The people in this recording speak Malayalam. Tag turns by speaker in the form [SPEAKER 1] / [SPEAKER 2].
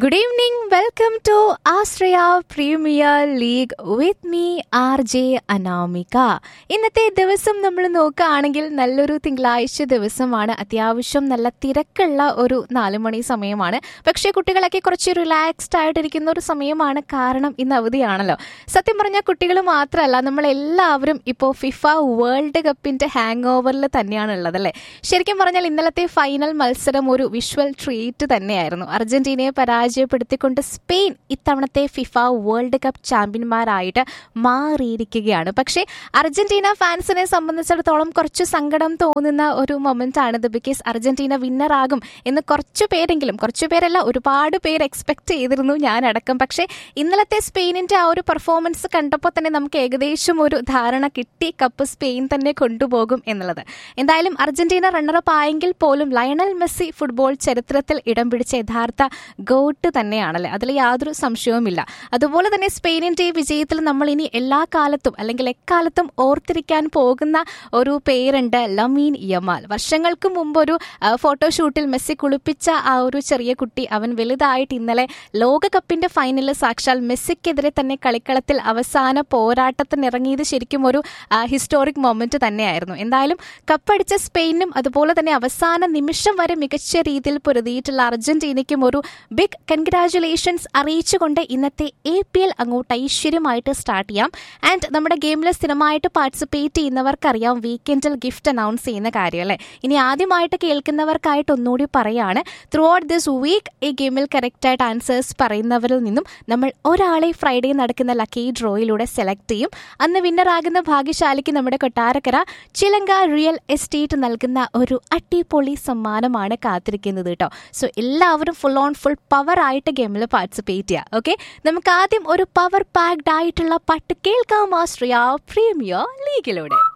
[SPEAKER 1] Good evening. Welcome to Australia Premier League with me, R J Anamika ഇന്നത്തെ ദിവസം നമ്മൾ നോക്കുകയാണെങ്കിൽ നല്ലൊരു തിങ്കളാഴ്ച ദിവസമാണ് അത്യാവശ്യം നല്ല തിരക്കുള്ള ഒരു നാല് മണി സമയമാണ് പക്ഷേ കുട്ടികളൊക്കെ കുറച്ച് റിലാക്സ്ഡ് ആയിട്ടിരിക്കുന്ന ഒരു സമയമാണ് കാരണം ഇന്ന് അവധിയാണല്ലോ സത്യം പറഞ്ഞാൽ കുട്ടികൾ മാത്രമല്ല നമ്മൾ എല്ലാവരും ഇപ്പോൾ ഫിഫ വേൾഡ് കപ്പിന്റെ ഹാങ് ഓവറിൽ തന്നെയാണ് ഉള്ളത് അല്ലേ ശരിക്കും പറഞ്ഞാൽ ഇന്നലത്തെ ഫൈനൽ മത്സരം ഒരു വിഷ്വൽ ട്രീറ്റ് തന്നെയായിരുന്നു അർജന്റീനയെ പരാജയപ്പെടുത്തിക്കൊണ്ട് സ്പെയിൻ ഇത്തവണത്തെ ഫിഫ വേൾഡ് കപ്പ് ചാമ്പ്യന്മാരായിട്ട് മാറിയിരിക്കുകയാണ് പക്ഷേ അർജന്റീന ഫാൻസിനെ സംബന്ധിച്ചിടത്തോളം കുറച്ച് സങ്കടം തോന്നുന്ന ഒരു മൊമെന്റ് ആണിത് ബിക്കോസ് അർജന്റീന വിന്നർ ആകും എന്ന് കുറച്ചു പേരെങ്കിലും കുറച്ചു പേരല്ല ഒരുപാട് പേര് എക്സ്പെക്ട് ചെയ്തിരുന്നു ഞാൻ അടക്കം പക്ഷേ ഇന്നലത്തെ സ്പെയിനിന്റെ ആ ഒരു പെർഫോമൻസ് കണ്ടപ്പോൾ തന്നെ നമുക്ക് ഏകദേശം ഒരു ധാരണ കിട്ടി കപ്പ് സ്പെയിൻ തന്നെ കൊണ്ടുപോകും എന്നുള്ളത് എന്തായാലും അർജന്റീന റണ്ണറപ്പ് ആയെങ്കിൽ പോലും ലയണൽ മെസ്സി ഫുട്ബോൾ ചരിത്രത്തിൽ ഇടം പിടിച്ച യഥാർത്ഥ ഗോട്ട് തന്നെയാണല്ലേ അതിൽ യാതൊരു സംശയവുമില്ല അതുപോലെ തന്നെ സ്പെയിനിന്റെ ഈ വിജയത്തിൽ നമ്മൾ ഇനി എല്ലാ കാലത്തും അല്ലെങ്കിൽ എക്കാലത്തും ഓർത്തിരിക്കാൻ പോകുന്ന ഒരു പേരുണ്ട് ലമീൻ യമാൽ വർഷങ്ങൾക്ക് മുമ്പ് ഒരു ആ, ഫോട്ടോഷൂട്ടിൽ മെസ്സി കുളിപ്പിച്ച ആ ഒരു ചെറിയ കുട്ടി അവൻ വലുതായിട്ട് ഇന്നലെ ലോകകപ്പിന്റെ ഫൈനലിൽ സാക്ഷാൽ മെസ്സിക്കെതിരെ തന്നെ കളിക്കളത്തിൽ അവസാന പോരാട്ടത്തിനിറങ്ങിയത് ശരിക്കും ഒരു ഹിസ്റ്റോറിക് മൊമെന്റ് തന്നെയായിരുന്നു എന്തായാലും കപ്പടിച്ച സ്പെയിനും അതുപോലെ തന്നെ അവസാന നിമിഷം വരെ മികച്ച രീതിയിൽ പൊരുതിയിട്ടുള്ള അർജന്റീനയ്ക്കും ഒരു ബിഗ് കൺഗ്രാറ്റുലേഷൻസ് അറിയിച്ചുകൊണ്ട് ഇന്നത്തെ എ പി എൽ അങ്ങോട്ട് ഐശ്വര്യമായിട്ട് സ്റ്റാർട്ട് ചെയ്യാം ആൻഡ് നമ്മുടെ ഗെയിമിൽ സ്ഥിരമായിട്ട് പാർട്ടിസിപ്പേറ്റ് ചെയ്യുന്നവർക്കറിയാം വീക്കെൻഡിൽ ഗിഫ്റ്റ് അനൗൺസ് ചെയ്യുന്ന കാര്യം അല്ലേ ഇനി ആദ്യമായിട്ട് കേൾക്കുന്നവർക്കായിട്ട് ഒന്നുകൂടി പറയാണ് ത്രൂ ഔട്ട് ദിസ് വീക്ക് ഈ ഗെയിമിൽ കറക്റ്റായിട്ട് ആൻസേഴ്സ് പറയുന്നവരിൽ നിന്നും നമ്മൾ ഒരാളെ ഫ്രൈഡേ നടക്കുന്ന ലക്കി ഡ്രോയിലൂടെ സെലക്ട് ചെയ്യും അന്ന് വിന്നർ ആകുന്ന ഭാഗ്യശാലിക്ക് നമ്മുടെ കൊട്ടാരക്കര ചിലങ്ക റിയൽ എസ്റ്റേറ്റ് നൽകുന്ന ഒരു അടിപൊളി സമ്മാനമാണ് കാത്തിരിക്കുന്നത് കേട്ടോ സോ എല്ലാവരും ഫുൾ ഓൺ ഫുൾ പവർ ആയിട്ട് ഗെയിമിൽ പാർട്ടിസിപ്പേറ്റ് ചെയ്യുക ഓക്കെ നമുക്ക് ആദ്യം ഒരു പവർ പാക്ഡ് ആയിട്ടുള്ള പാട്ട് കേൾക്കാം ആസ്ട്രിയ പ്രീമിയർ ലീഗിലൂടെ